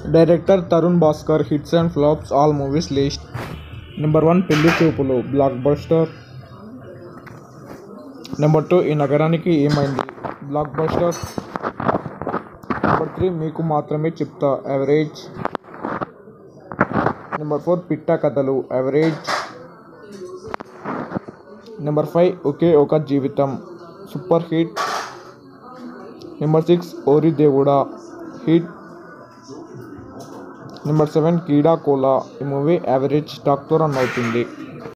director Tarun Bhaskar hits and flops all movies list number one Pelli Choopulu block buster number two ఈ నగరానికి ఏమైంది block buster number three మీకు మాత్రమే చెప్తా యావరేజ్ నెంబర్ ఫోర్ పిట్ట కథలు యావరేజ్ నెంబర్ ఫైవ్ ఒకే ఒక జీవితం super hit number six Ori Devuda hit number seven Keedaa Cola ఈ మూవీ యావరేజ్ టాక్తో రన్ అవుతుంది